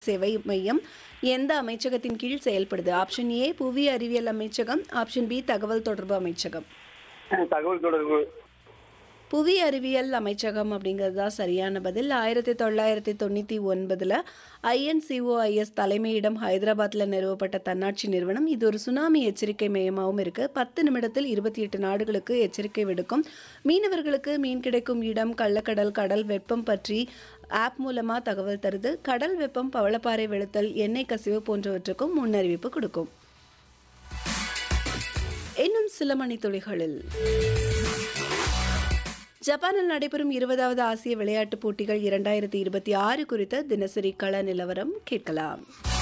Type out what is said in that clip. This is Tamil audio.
சேவை மையம் எந்த அமைச்சகத்தின் கீழ் செயல்படுது ஆப்ஷன் ஏ புவி அறிவியல் அமைச்சகம் ஆப்ஷன் பி தகவல் தொடர்பு அமைச்சகம் தகவல் தொடர்பு புவி அறிவியல் அமைச்சகம் அப்படிங்கிறது தான் சரியான பதில் ஆயிரத்தி தொள்ளாயிரத்தி தொண்ணூற்றி ஒன்பதில் ஐஎன்சிஓஐஎஸ் தலைமையிடம் ஹைதராபாத்தில் நிறுவப்பட்ட தன்னாட்சி நிறுவனம் இது ஒரு சுனாமி எச்சரிக்கை மையமாகவும் இருக்குது பத்து நிமிடத்தில் இருபத்தி எட்டு நாடுகளுக்கு எச்சரிக்கை விடுக்கும் மீனவர்களுக்கு மீன் கிடைக்கும் இடம் கள்ளக்கடல் கடல் வெப்பம் பற்றி ஆப் மூலமாக தகவல் தருது கடல் வெப்பம் பவளப்பாறை வெளுத்தல் எண்ணெய் கசிவு போன்றவற்றுக்கும் முன்னறிவிப்பு கொடுக்கும் இன்னும் சில மணித்துளிகளில் ஜப்பானில் நடைபெறும் இருபதாவது ஆசிய விளையாட்டுப் போட்டிகள் இரண்டாயிரத்தி இருபத்தி ஆறு குறித்த தினசரி கள நிலவரம் கேட்கலாம்